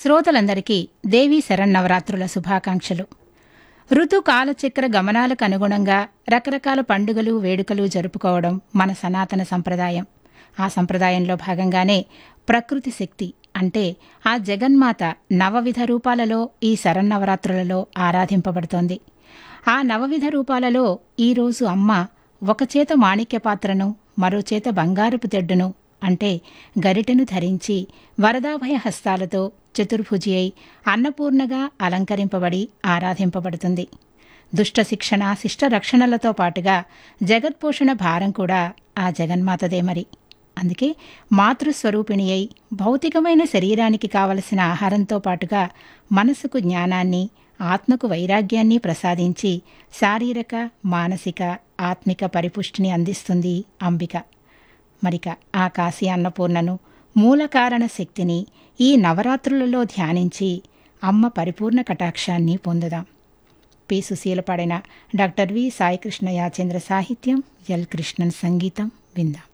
శ్రోతలందరికీ దేవీ శరన్నవరాత్రుల శుభాకాంక్షలు ఋతు కాలచక్ర గమనాలకు అనుగుణంగా రకరకాల పండుగలు వేడుకలు జరుపుకోవడం మన సనాతన సంప్రదాయం ఆ సంప్రదాయంలో భాగంగానే ప్రకృతి శక్తి అంటే ఆ జగన్మాత నవవిధ రూపాలలో ఈ శరన్నవరాత్రులలో ఆరాధింపబడుతోంది ఆ నవవిధ రూపాలలో ఈరోజు అమ్మ ఒక చేత మాణిక్య పాత్రను మరో చేత బంగారపు తెడ్డును అంటే గరిటెను ధరించి వరదాభయ హస్తాలతో చతుర్భుజి అయి అన్నపూర్ణగా అలంకరింపబడి ఆరాధింపబడుతుంది దుష్ట శిక్షణ శిష్ట రక్షణలతో పాటుగా జగత్పోషణ భారం కూడా ఆ జగన్మాతదే మరి అందుకే మాతృస్వరూపిణి అయి భౌతికమైన శరీరానికి కావలసిన ఆహారంతో పాటుగా మనసుకు జ్ఞానాన్ని ఆత్మకు వైరాగ్యాన్ని ప్రసాదించి శారీరక మానసిక ఆత్మిక పరిపుష్టిని అందిస్తుంది అంబిక మరిక ఆ కాశీ అన్నపూర్ణను మూలకారణ శక్తిని ఈ నవరాత్రులలో ధ్యానించి అమ్మ పరిపూర్ణ కటాక్షాన్ని పొందుదాం పి సుశీల పాడిన డాక్టర్ వి సాయికృష్ణ యాచేంద్ర సాహిత్యం ఎల్ కృష్ణన్ సంగీతం విందాం